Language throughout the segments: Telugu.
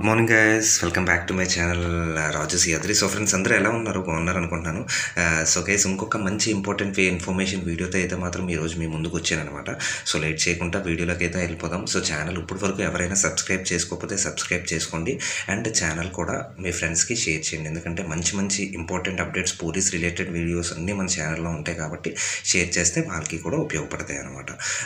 good morning guys welcome back to my channel Raju Siyadri so friends అందరూ ఎలా ఉన్నారు బాగున్నారు అనుకుంటున్నాను సో గైస్ ఇంకొక మంచి ఇంపార్టెంట్ ఇన్ఫర్మేషన్ వీడియోతో అయితే మాత్రం ఈరోజు మీ ముందుకు వచ్చానమాట సో లేట్ చేయకుండా వీడియోలోకి అయితే వెళ్ళిపోదాం సో ఛానల్ ఇప్పటి వరకు ఎవరైనా సబ్స్క్రైబ్ చేసుకోకపోతే సబ్స్క్రైబ్ చేసుకోండి అండ్ ఛానల్ కూడా మీ ఫ్రెండ్స్కి షేర్ చేయండి ఎందుకంటే మంచి మంచి important updates police related videos అన్నీ మన ఛానల్లో ఉంటాయి కాబట్టి షేర్ చేస్తే వాళ్ళకి కూడా ఉపయోగపడతాయి అనమాట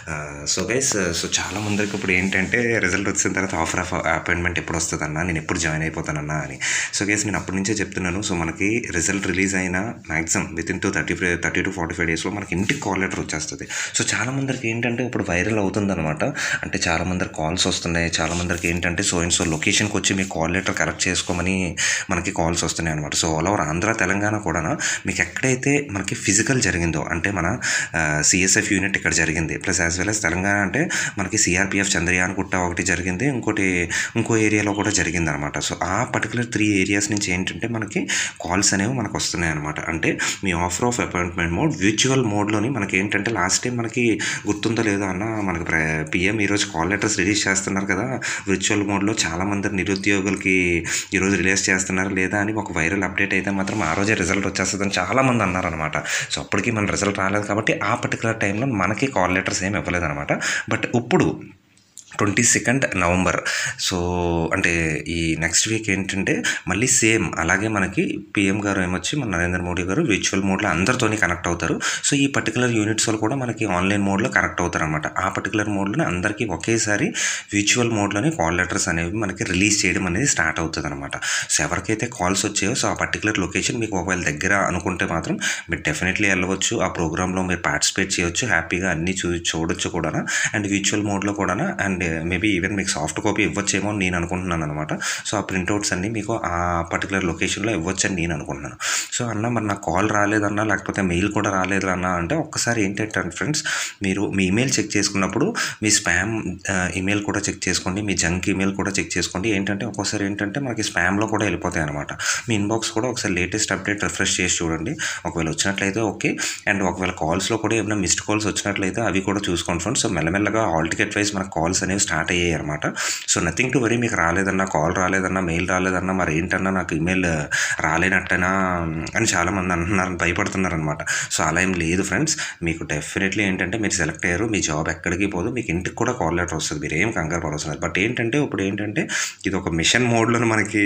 సో గైస్ సో చాలా మందికి ఇప్పుడు ఏంటంటే రిజల్ట్ వచ్చిన తర్వాత ఆఫర్ ఆఫ్ అపాయింట్మెంట్ ఎప్పుడు వస్తుందన్నా నేను ఎప్పుడు జాయిన్ అయిపోతానన్నా అని సో గైస్ నేను అప్పటి నుంచే చెప్తున్నాను సో మనకి రిజల్ట్ రిలీజ్ అయిన maximum within to thirty five thirty to forty five డేస్లో మనకి ఇంటికి కాల్ లెటర్ వచ్చేస్తుంది సో చాలా మందికి ఏంటంటే ఇప్పుడు వైరల్ అవుతుందన్నమాట అంటే చాలా మందికి కాల్స్ వస్తున్నాయి చాలా మందికి ఏంటంటే సో అండ్ సో లొకేషన్కి వచ్చి మీ కాల్ లెటర్ కరెక్ట్ చేసుకోమని మనకి కాల్స్ వస్తున్నాయి అనమాట so all over Andhra Telangana కూడా మీకు ఎక్కడైతే మనకి ఫిజికల్ జరిగిందో అంటే మన సిఎస్ఎఫ్ యూనిట్ ఇక్కడ జరిగింది plus as well as Telangana అంటే మనకి సిఆర్పిఎఫ్ చంద్రయాన్ గుట్ట ఒకటి జరిగింది ఇంకోటి ఇంకో ఏరియాలో కూడా జరిగింది అనమాట సో ఆ పర్టికులర్ త్రీ ఏరియాస్ నుంచి ఏంటంటే మనకి కాల్స్ అనేవి మనకు వస్తున్నాయి అనమాట అంటే మీ offer of appointment mode mutual మోడ్లోని మనకి ఏంటంటే లాస్ట్ టైం మనకి గుర్తుందో లేదో అన్న మనకి పిఎం ఈరోజు కాల్ లెటర్స్ రిలీజ్ చేస్తున్నారు కదా విర్చువల్ మోడ్లో చాలామంది నిరుద్యోగులకి ఈరోజు రిలీజ్ చేస్తున్నారు లేదా అని ఒక వైరల్ అప్డేట్ అయితే మాత్రం ఆ రోజే రిజల్ట్ వచ్చేస్తుందని చాలామంది అన్నారనమాట సో అప్పటికి మన రిజల్ట్ రాలేదు కాబట్టి ఆ పర్టికులర్ టైంలో మనకి కాల్ లెటర్స్ ఏమి ఇవ్వలేదు అనమాట బట్ ఇప్పుడు ట్వంటీ సెకండ్ నవంబర్ సో అంటే ఈ నెక్స్ట్ వీక్ ఏంటంటే మళ్ళీ సేమ్ అలాగే మనకి పిఎం గారు ఏమొచ్చి మన నరేంద్ర మోడీ గారు విర్చువల్ మోడ్లో అందరితోని కనెక్ట్ అవుతారు సో ఈ పర్టికులర్ యూనిట్స్ వాళ్ళు కూడా మనకి ఆన్లైన్ మోడ్లో కనెక్ట్ అవుతారు అనమాట ఆ పర్టికులర్ మోడ్లోనే అందరికీ ఒకేసారి విర్చువల్ మోడ్లోనే కాల్ లెటర్స్ అనేవి మనకి రిలీజ్ చేయడం అనేది స్టార్ట్ అవుతుంది అనమాట సో ఎవరికైతే కాల్స్ వచ్చాయో సో ఆ పర్టికులర్ లొకేషన్ మీకు ఒకవేళ దగ్గర అనుకుంటే మాత్రం మీరు డెఫినెట్లీ వెళ్ళవచ్చు ఆ ప్రోగ్రాంలో మీరు పార్టిసిపేట్ చేయొచ్చు హ్యాపీగా అన్నీ చూ చూడొచ్చు కూడా అండ్ విర్చువల్ మోడ్లో కూడా అండ్ మేబీ ఈవెన్ మీకు సాఫ్ట్ కాపీ ఇవ్వచ్చేమో అని నేను అనుకుంటున్నాను అనమాట సో ఆ ప్రింట్అవుట్స్ అన్నీ మీకు ఆ పర్టికులర్ లొకేషన్లో ఇవ్వచ్చని నేను అనుకుంటున్నాను సో అన్న మరి నాకు కాల్ రాలేదన్నా లేకపోతే మెయిల్ కూడా రాలేదు అన్న అంటే ఒక్కసారి ఏంటంటే ఫ్రెండ్స్ మీరు మీ ఇమెయిల్ చెక్ చేసుకున్నప్పుడు మీ స్పామ్ ఇమెయిల్ కూడా చెక్ చేసుకోండి మీ జంక్ ఇమెయిల్ కూడా చెక్ చేసుకోండి ఏంటంటే ఒక్కోసారి ఏంటంటే మనకి స్పామ్లో కూడా వెళ్ళిపోతాయి అనమాట మీ ఇన్బాక్స్ కూడా ఒకసారి లేటెస్ట్ అప్డేట్ రిఫ్రెష్ చేసి చూడండి ఒకవేళ వచ్చినట్లయితే ఓకే అండ్ ఒకవేళ కాల్స్లో కూడా ఏమైనా మిస్డ్ కాల్స్ వచ్చినట్లయితే అవి కూడా చూసుకోండి ఫ్రెండ్స్ సో మెల్లమెల్లగా హాల్ టికెట్ వైజ్ మనకు కాల్స్ అనేవి స్టార్ట్ అయ్యాయి అనమాట సో నథింగ్ టు వరీ మీకు రాలేదన్నా కాల్ రాలేదన్నా మెయిల్ రాలేదన్నా మరి ఏంటన్నా నాకు ఇమెయిల్ రాలేనట్టనా అని చాలామంది అంటున్నారు భయపడుతున్నారు అనమాట సో అలా ఏం లేదు ఫ్రెండ్స్ మీకు డెఫినెట్లీ ఏంటంటే మీరు సెలెక్ట్ అయ్యారు మీ జాబ్ ఎక్కడికి పోదు మీకు ఇంటికి కూడా కాల్ లెటర్ వస్తుంది మీరు ఏం కంగారు పడవస్తున్నారు బట్ ఏంటంటే ఇప్పుడు ఏంటంటే ఇది ఒక మిషన్ మోడ్లో మనకి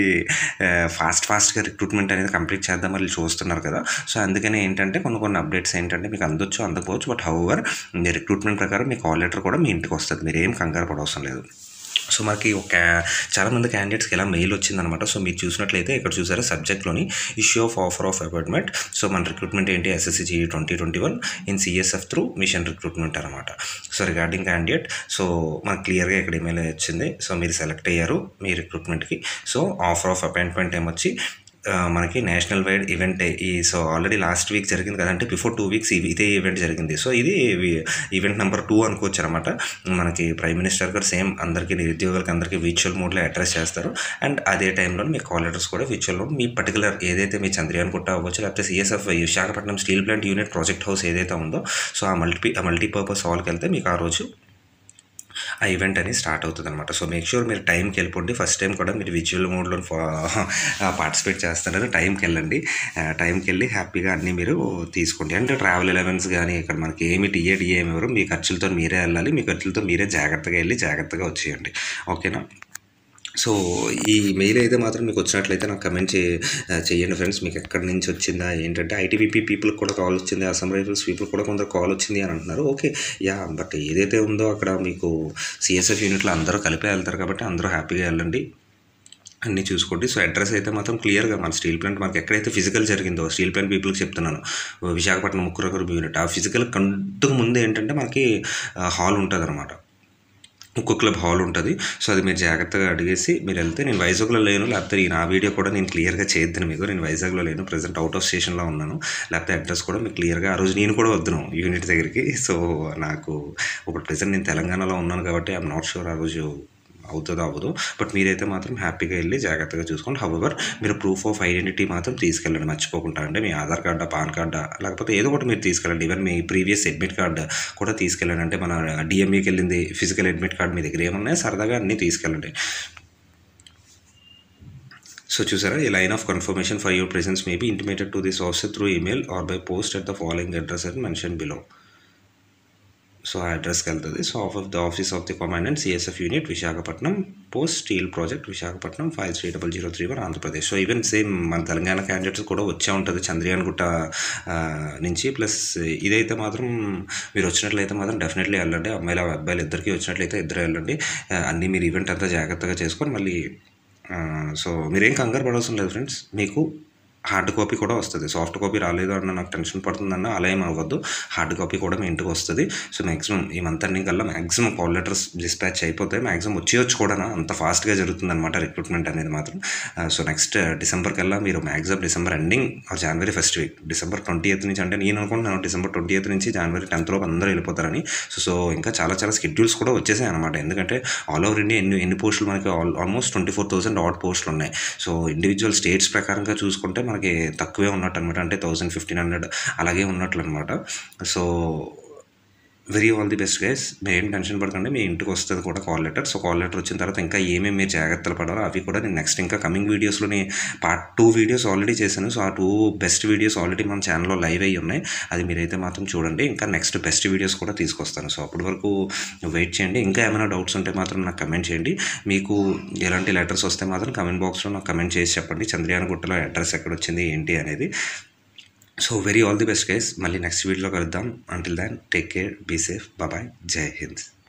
ఫాస్ట్ ఫాస్ట్గా రిక్రూట్మెంట్ అనేది కంప్లీట్ చేద్దాం మళ్ళీ చూస్తున్నారు కదా సో అందుకని ఏంటంటే కొన్ని కొన్ని అప్డేట్స్ ఏంటంటే మీకు అందొచ్చు అందకపోవచ్చు బట్ హౌవర్ మీ రిక్రూట్మెంట్ ప్రకారం మీ కాల్ లెటర్ కూడా మీ ఇంటికి వస్తుంది మీరు ఏం కంగారు పడవసరం లేదు సో మనకి ఒక చాలామంది క్యాండిడేట్స్కి ఎలా మెయిల్ వచ్చిందనమాట సో మీరు చూసినట్లయితే ఇక్కడ చూసారా సబ్జెక్ట్లోని issue of offer of appointment so మన రిక్రూట్మెంట్ ఏంటి SSC G twenty twenty one in CISF through mission recruitment అనమాట సో రిగార్డింగ్ క్యాండిడేట్ సో మనకు క్లియర్గా ఇక్కడ ఈమెయిల్ వచ్చింది సో మీరు సెలెక్ట్ అయ్యారు మీ రిక్రూట్మెంట్కి సో ఆఫర్ ఆఫ్ అపాయింట్మెంట్ ఏమొచ్చి మనకి నేషనల్ వైడ్ ఈవెంట్ ఈ సో ఆల్రెడీ లాస్ట్ వీక్ జరిగింది కదంటే బిఫోర్ టూ వీక్స్ ఇదే ఈవెంట్ జరిగింది సో ఇది ఈవెంట్ నెంబర్ టూ అనుకోవచ్చు అనమాట మనకి ప్రైమ్ మినిస్టర్ గారు సేమ్ అందరికీ నిరుద్యోగులకి అందరికీ విర్చువల్ మోడ్లో అడ్రస్ చేస్తారు అండ్ అదే టైంలో మీ కాల్ లెటర్స్ కూడా విర్చువల్ మోడ్ మీ పర్టికులర్ ఏదైతే మీ చంద్రయాన్ కుట్ట అవ్వచ్చు లేకపోతే CISF Visakhapatnam steel plant unit project house ఏదైతే ఉందో సో ఆ మల్టీ మల్టీపర్పస్ హాల్కి వెళ్తే మీకు ఆ రోజు ఆ ఈవెంట్ అనేది స్టార్ట్ అవుతుంది అనమాట సో మేక్ షూర్ మీరు టైంకి వెళ్ళిపోండి ఫస్ట్ టైం కూడా మీరు విజువల్ మోడ్లో పార్టిసిపేట్ చేస్తున్నారు టైంకి వెళ్ళండి టైంకి వెళ్ళి హ్యాపీగా అన్నీ మీరు తీసుకోండి అంటే ట్రావెల్ ఎలవెన్స్ కానీ ఇక్కడ మనకి ఏమి టీఏ డిఏ ఎవరు మీ ఖర్చులతో మీరే వెళ్ళాలి మీ ఖర్చులతో మీరే జాగ్రత్తగా వెళ్ళి జాగ్రత్తగా వచ్చేయండి ఓకేనా సో ఈ మెయిల్ అయితే మాత్రం మీకు వచ్చినట్లయితే నాకు కమెంట్ చే చేయండి ఫ్రెండ్స్ మీకు ఎక్కడి నుంచి వచ్చిందా ఏంటంటే ఐటీబీపీ పీపుల్కి కూడా కాల్ వచ్చింది అసమ్ రైఫిల్స్ పీపుల్ కూడా కొందరు కాల్ వచ్చింది అని అంటున్నారు ఓకే యా బట్ ఏదైతే ఉందో అక్కడ మీకు సిఎస్ఎఫ్ యూనిట్లో అందరూ కలిపే వెళ్తారు కాబట్టి అందరూ హ్యాపీగా వెళ్ళండి అన్నీ చూసుకోండి సో అడ్రస్ అయితే మాత్రం క్లియర్గా మన స్టీల్ ప్లాంట్ మనకి ఎక్కడైతే ఫిజికల్ జరిగిందో స్టీల్ ప్లాంట్ పీపుల్కి చెప్తున్నాను విశాఖపట్నం ముక్కురగరు యూనిట్ ఆ ఫిజికల్ కంటుకు ముందు ఏంటంటే మనకి హాల్ ఉంటుంది అనమాట కుక్ క్లబ్ హాల్ ఉంటుంది సో అది మీరు జాగ్రత్తగా అడిగేసి మీరు వెళ్తే నేను వైజాగ్లో లేను లేకపోతే ఈ నా వీడియో కూడా నేను క్లియర్గా చేద్దాను మీకు నేను వైజాగ్లో లేను ప్రజెంట్ అవుట్ ఆఫ్ స్టేషన్లో ఉన్నాను లేకపోతే అడ్రస్ కూడా మీకు క్లియర్గా ఆ రోజు నేను కూడా వద్దును యూనిట్ దగ్గరికి సో నాకు ఇప్పుడు ప్రజెంట్ నేను తెలంగాణలో ఉన్నాను కాబట్టి ఐఎమ్ నాట్ షూర్ ఆ రోజు అవుతుందో అవ్వదు బట్ మీరైతే మాత్రం హ్యాపీగా వెళ్ళి జాగ్రత్తగా చూసుకోండి హవెవర్ మీరు ప్రూఫ్ ఆఫ్ ఐడెంటిటీ మాత్రం తీసుకెళ్ళండి మర్చిపోకుండా అంటే మీ ఆధార్ కార్డా పాన్ కార్డా లేకపోతే ఏదో ఒకటి మీరు తీసుకెళ్ళండి ఈవెన్ మీ ప్రీవియస్ అడ్మిట్ కార్డ్ కూడా తీసుకెళ్ళండి అంటే మన డిఎంఈకి వెళ్ళింది ఫిజికల్ అడ్మిట్ కార్డ్ మీ దగ్గర ఏమున్నాయో సరదాగా అన్నీ తీసుకెళ్ళండి సో చూసారా ఈ line of confirmation for your presence may be intimated to this officer through email or by post at the following address అని మెన్షన్ బిలో సో ఆ అడ్రస్కి వెళ్తుంది so of of the office of the commandant CISF unit Visakhapatnam post steel project Visakhapatnam five three double zero three one Andhra Pradesh so even same మన తెలంగాణ క్యాండిడేట్స్ కూడా వచ్చే ఉంటుంది చంద్రయాన్ గుట్ట ఆ, నుంచి ప్లస్ ఇదైతే మాత్రం మీరు వచ్చినట్లయితే మాత్రం డెఫినెట్లీ వెళ్ళండి అమ్మాయిలు అబ్బాయిలు ఇద్దరికి వచ్చినట్లయితే ఇద్దరు వెళ్ళండి ఆ, అన్నీ మీరు ఈవెంట్ అంతా జాగ్రత్తగా చేసుకొని మళ్ళీ ఆ, సో మీరేం కంగారు పడవలసిన లేదు ఫ్రెండ్స్ మీకు హార్డ్ కాపీ కూడా వస్తుంది సాఫ్ట్ కాపీ రాలేదు అన్న నాకు టెన్షన్ పడుతుందన్న అలా ఏం అవ్వద్దు హార్డ్ కాపీ కూడా మీ ఇంటికి వస్తుంది సో మ్యాక్సిమం ఈ మంత్ ఎండింగ్ కల్లా మ్యాక్సిమం కాల్ లెటర్స్ డిస్పాచ్ అయిపోతాయి మ్యాక్సిమం వచ్చేయచ్చు కూడా అంత ఫాస్ట్గా జరుగుతుంది అనమాట రిక్రూట్మెంట్ అనేది మాత్రం సో నెక్స్ట్ డిసెంబర్ కల్లా మీరు మ్యాక్సిమం డిసెంబర్ ఎండింగ్ ఆర్ జనవరి first week December twenty eighth నుంచి అంటే నేను అనుకుంటున్నాను డిసెంబర్ ట్వంటీ ఎయిత్ నుంచి జనవరి టెన్త్ లోపు అందరూ వెళ్ళిపోతారని సో సో ఇంకా చాలా చాలా స్కెడ్యూల్స్ కూడా వచ్చేసాయి అనమాట ఎందుకంటే ఆల్ ఓవర్ ఇండియా ఎన్ని ఎన్ని పోస్టులు మనకి all almost twenty four thousand ఆట్ పోస్టులు ఉన్నాయి సో ఇండివిజువల్ స్టేట్స్ ప్రకారంగా చూసుకుంటే మనకి తక్కువే ఉన్నట్టు అనమాట అంటే థౌసండ్ ఫిఫ్టీన్ హండ్రెడ్ అలాగే ఉన్నట్లు అనమాట so very all the best guys మీరు ఏం టెన్షన్ పడకండి మీ ఇంటికి వస్తుంది కూడా call letter so call letter వచ్చిన తర్వాత ఇంకా ఏమేమి మీరు జాగ్రత్తలు పడాలో అవి కూడా నేను నెక్స్ట్ ఇంకా కమింగ్ వీడియోస్లోని పార్ట్ టూ వీడియోస్ ఆల్రెడీ చేశాను సో ఆ టూ బెస్ట్ వీడియోస్ ఆల్రెడీ మన ఛానల్లో లైవ్ అయ్యి ఉన్నాయి అది మీరైతే మాత్రం చూడండి ఇంకా నెక్స్ట్ బెస్ట్ వీడియోస్ కూడా తీసుకొస్తాను సో అప్పటి వరకు వెయిట్ చేయండి ఇంకా ఏమైనా డౌట్స్ ఉంటే మాత్రం నాకు కమెంట్ చేయండి మీకు ఎలాంటి లెటర్స్ వస్తే మాత్రం కమెంట్ బాక్స్లో నాకు కమెంట్ చేసి చెప్పండి చంద్రయాన గుట్టలో అడ్రస్ ఎక్కడ వచ్చింది ఏంటి అనేది so very all the best guys మళ్ళీ నెక్స్ట్ వీడియోలో కలుద్దాం until then take care be safe bye Jai Hind